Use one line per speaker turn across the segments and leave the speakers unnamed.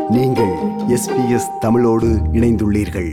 நீங்கள் எஸ்பிஎஸ் தமிழோடு இணைந்துள்ளீர்கள்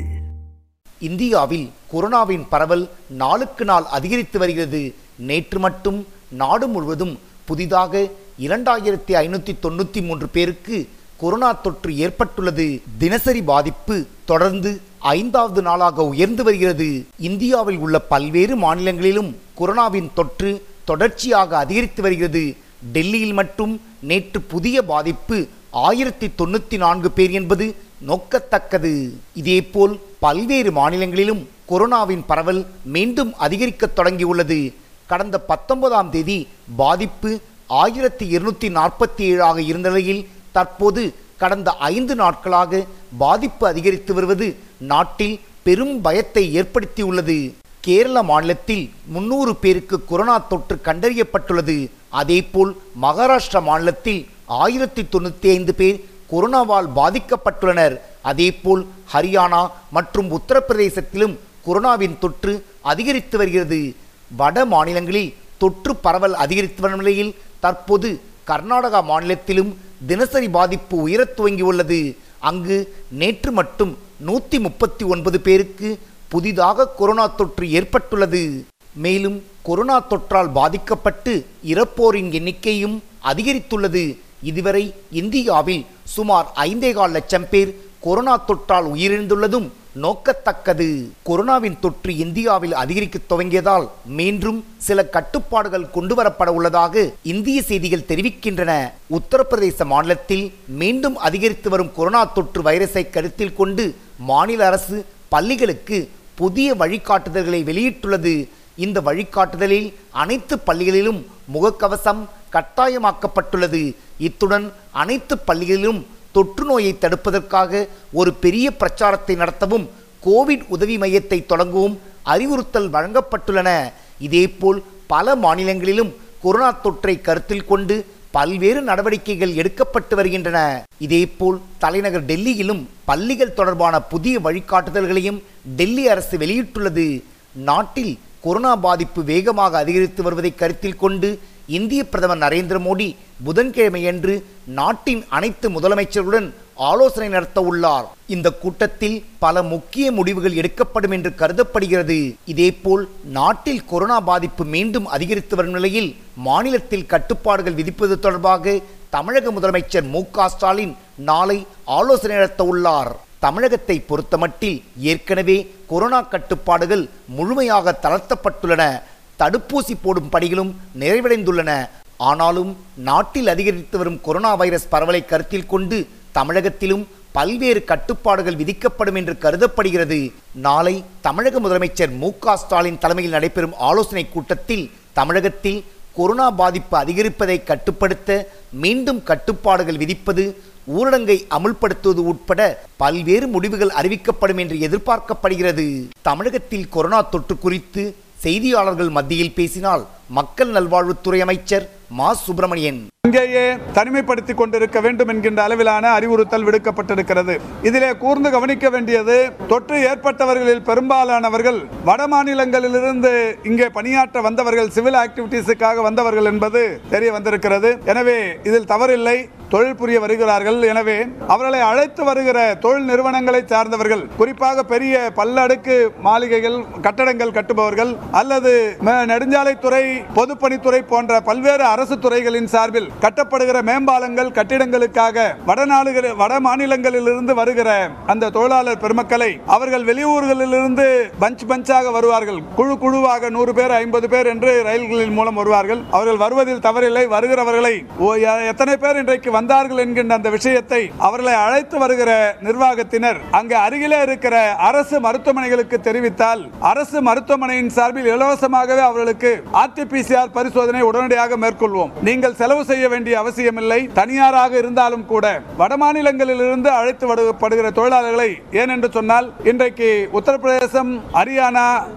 இந்தியாவில் கொரோனாவின் பரவல் நாளுக்கு நாள் அதிகரித்து வருகிறது நேற்று மட்டும் நாடு முழுவதும் புதிதாக இரண்டாயிரத்தி ஐநூற்றி தொண்ணூற்றி மூன்று பேருக்கு கொரோனா தொற்று ஏற்பட்டுள்ளது தினசரி பாதிப்பு தொடர்ந்து ஐந்தாவது நாளாக உயர்ந்து வருகிறது இந்தியாவில் உள்ள பல்வேறு மாநிலங்களிலும் கொரோனாவின் தொற்று தொடர்ச்சியாக அதிகரித்து வருகிறது டெல்லியில் மட்டும் நேற்று புதிய பாதிப்பு ஆயிரத்தி தொண்ணூற்றி நான்கு பேர் என்பது நோக்கத்தக்கது இதேபோல் பல்வேறு மாநிலங்களிலும் கொரோனாவின் பரவல் மீண்டும் அதிகரிக்கத் தொடங்கியுள்ளது கடந்த பத்தொன்பதாம் தேதி பாதிப்பு ஆயிரத்தி இருநூத்தி நாற்பத்தி ஏழாக இருந்த நிலையில் தற்போது கடந்த ஐந்து நாட்களாக பாதிப்பு அதிகரித்து வருவது நாட்டில் பெரும் பயத்தை ஏற்படுத்தியுள்ளது கேரள மாநிலத்தில் முன்னூறு பேருக்கு கொரோனா தொற்று கண்டறியப்பட்டுள்ளது அதேபோல் மகாராஷ்டிரா மாநிலத்தில் ஆயிரத்தி தொண்ணூற்றி ஐந்து பேர் கொரோனாவால் பாதிக்கப்பட்டுள்ளனர் அதேபோல் ஹரியானா மற்றும் உத்தரப்பிரதேசத்திலும் கொரோனாவின் தொற்று அதிகரித்து வருகிறது வட மாநிலங்களில் தொற்று பரவல் அதிகரித்து வரும் நிலையில் தற்போது கர்நாடகா மாநிலத்திலும் தினசரி பாதிப்பு உயரத் துவங்கியுள்ளது அங்கு நேற்று மட்டும் நூற்றி முப்பத்தி ஒன்பது பேருக்கு புதிதாக கொரோனா தொற்று ஏற்பட்டுள்ளது மேலும் கொரோனா தொற்றால் பாதிக்கப்பட்டு இறப்போரின் எண்ணிக்கையும் அதிகரித்துள்ளது இதுவரை இந்தியாவில் சுமார் ஐந்தேகால் லட்சம் பேர் கொரோனா தொற்றால் உயிரிழந்துள்ளதும் நோக்கத்தக்கது கொரோனாவின் தொற்று இந்தியாவில் அதிகரிக்க துவங்கியதால் மீண்டும் சில கட்டுப்பாடுகள் கொண்டுவரப்பட உள்ளதாக இந்திய செய்திகள் தெரிவிக்கின்றன உத்தரப்பிரதேச மாநிலத்தில் மீண்டும் அதிகரித்து வரும் கொரோனா தொற்று வைரஸை கருத்தில் கொண்டு மாநில அரசு பள்ளிகளுக்கு புதிய வழிகாட்டுதல்களை வெளியிட்டுள்ளது இந்த வழிகாட்டுதலில் அனைத்து பள்ளிகளிலும் முகக்கவசம் கட்டாயமாக்கப்பட்டுள்ளது இத்துடன் அனைத்து பள்ளிகளிலும் தொற்று நோயை தடுப்பதற்காக ஒரு பெரிய பிரச்சாரத்தை நடத்தவும் கோவிட் உதவி மையத்தை தொடங்கவும் அறிவுறுத்தல் வழங்கப்பட்டுள்ளன இதேபோல் பல மாநிலங்களிலும் கொரோனா தொற்றை கருத்தில் கொண்டு பல்வேறு நடவடிக்கைகள் எடுக்கப்பட்டு வருகின்றன இதேபோல் தலைநகர் டெல்லியிலும் பள்ளிகள் தொடர்பான புதிய வழிகாட்டுதல்களையும் டெல்லி அரசு வெளியிட்டுள்ளது நாட்டில் கொரோனா பாதிப்பு வேகமாக அதிகரித்து வருவதை கருத்தில் கொண்டு இந்திய பிரதமர் நரேந்திர மோடி புதன்கிழமையன்று நாட்டின் அனைத்து முதலமைச்சர்களுடன் ஆலோசனை நடத்த உள்ளார் இந்த கூட்டத்தில் பல முக்கிய முடிவுகள் எடுக்கப்படும் என்று கருதப்படுகிறது இதேபோல் நாட்டில் கொரோனா பாதிப்பு மீண்டும் அதிகரித்து வரும் நிலையில் மாநிலத்தில் கட்டுப்பாடுகள் விதிப்பது தொடர்பாக தமிழக முதலமைச்சர் மு க ஸ்டாலின் நாளை ஆலோசனை நடத்த உள்ளார் தமிழகத்தை பொறுத்தமட்டில் ஏற்கனவே கொரோனா கட்டுப்பாடுகள் முழுமையாக தளர்த்தப்பட்டுள்ளன தடுப்பூசி போடும் பணிகளும் நிறைவடைந்துள்ளன ஆனாலும் நாட்டில் அதிகரித்து வரும் கொரோனா வைரஸ் பரவலை கருத்தில் கொண்டு தமிழகத்திலும் பல்வேறு கட்டுப்பாடுகள் விதிக்கப்படும் என்று கருதப்படுகிறது நாளை தமிழக முதலமைச்சர் மு க ஸ்டாலின் தலைமையில் நடைபெறும் ஆலோசனை கூட்டத்தில் தமிழகத்தில் கொரோனா பாதிப்பு அதிகரிப்பதை கட்டுப்படுத்த மீண்டும் கட்டுப்பாடுகள் விதிப்பது ஊரடங்கை அமுல்படுத்துவது உட்பட பல்வேறு முடிவுகள் அறிவிக்கப்படும் என்று எதிர்பார்க்கப்படுகிறது தமிழகத்தில் கொரோனா தொற்று குறித்து செய்தியாளர்கள் மத்தியில் பேசினால் மக்கள் நல்வாழ்வுத்துறை அமைச்சர் மா சுப்பிரமணியன்
இங்கேயே தனிமைப்படுத்திக் கொண்டிருக்க வேண்டும் என்கின்ற அளவிலான அறிவுறுத்தல் விடுக்கப்பட்டிருக்கிறது இதிலே கூர்ந்து கவனிக்க வேண்டியது தொற்று ஏற்பட்டவர்களில் பெரும்பாலானவர்கள் வட மாநிலங்களிலிருந்து இங்கே பணியாற்ற வந்தவர்கள் சிவில் ஆக்டிவிட்டீஸுக்காக வந்தவர்கள் என்பது தெரிய வந்திருக்கிறது எனவே இதில் தவறில்லை தொழில் புரிய வருகிறார்கள் எனவே அவர்களை அழைத்து வருகிற தொழில் நிறுவனங்களை சார்ந்தவர்கள் குறிப்பாக பெரிய பல்லடுக்கு மாளிகைகள் கட்டடங்கள் கட்டுபவர்கள் அல்லது ம- நெடுஞ்சாலைத்துறை பொதுப்பணித்துறை போன்ற பல்வேறு அரசு துறைகளின் சார்பில் கட்டப்படுகிற மேம்பாலங்கள் கட்டிடங்களுக்காக வடநாடுகள் வட மாநிலங்களிலிருந்து வருகிற அந்த தொழிலாளர் பெருமக்களை அவர்கள் வெளியூர்களிலிருந்து பஞ்ச் பஞ்சாக வருவார்கள் குழு குழுவாக நூறு பேர் ஐம்பது பேர் என்று ரயில்களின் மூலம் வருவார்கள் அவர்கள் வருவதில் தவறில்லை வருகிறவர்களை ஓ, எ- எத்தனை பேர் இன்றைக்கு வந்தார்கள் என்கின்ற அந்த விஷயத்தை அவர்களை அழைத்து வருகிற நிர்வாகத்தினர் அங்கு அருகிலே இருக்கிற அரசு மருத்துவமனைகளுக்கு தெரிவித்தால் அரசு மருத்துவமனையின் சார்பில் இலவசமாகவே அவர்களுக்கு ஆர்டிபிசிஆர் பரிசோதனை உடனடியாக மேற்கொள்வோம் நீங்கள் செலவு செய்ய வேண்டிய அவசியமில்லை தனியாராக இருந்தாலும் கூட வடமாநிலங்களில் இருந்து அழைத்து வருப்படுகிற தொழிலாளர்களை ஏனென்று சொன்னால் இன்றைக்கு உத்தரப்பிரதேசம் ஹரியானா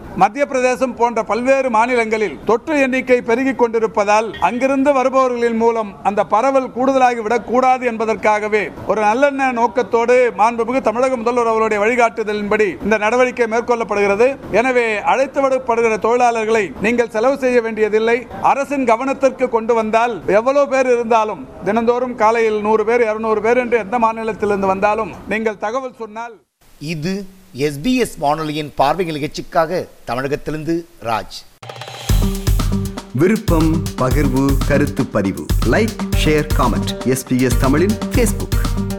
மத்திய பிரதேசம் போன்ற பல்வேறு மாநிலங்களில் தொற்று எண்ணிக்கை பெருகிக் கொண்டிருப்பதால் அங்கிருந்து வருபவர்களின் மூலம் அந்த பரவல் கூடுதலாகி விடக்கூடாது என்பதற்காகவே ஒரு நல்லெண்ண நோக்கத்தோடு மாண்புமிகு தமிழக முதல்வர் அவருடைய வழிகாட்டுதலின்படி இந்த நடவடிக்கை மேற்கொள்ளப்படுகிறது எனவே அழைத்து விடப்படுகிற தொழிலாளர்களை நீங்கள் செலவு செய்ய வேண்டியதில்லை அரசின் கவனத்திற்கு கொண்டு வந்தால் எவ்வளவு பேர் இருந்தாலும் தினந்தோறும் காலையில் நூறு பேர் இருநூறு பேர் என்று எந்த மாநிலத்திலிருந்து வந்தாலும் நீங்கள் தகவல் சொன்னால்
இது எஸ்பிஎஸ் வானொலியின் பார்வை நிகழ்ச்சிக்காக தமிழகத்திலிருந்து ராஜ்
விருப்பம் பகிர்வு கருத்து பதிவு லைக் ஷேர் காமெண்ட் எஸ்பிஎஸ் தமிழின் ஃபேஸ்புக்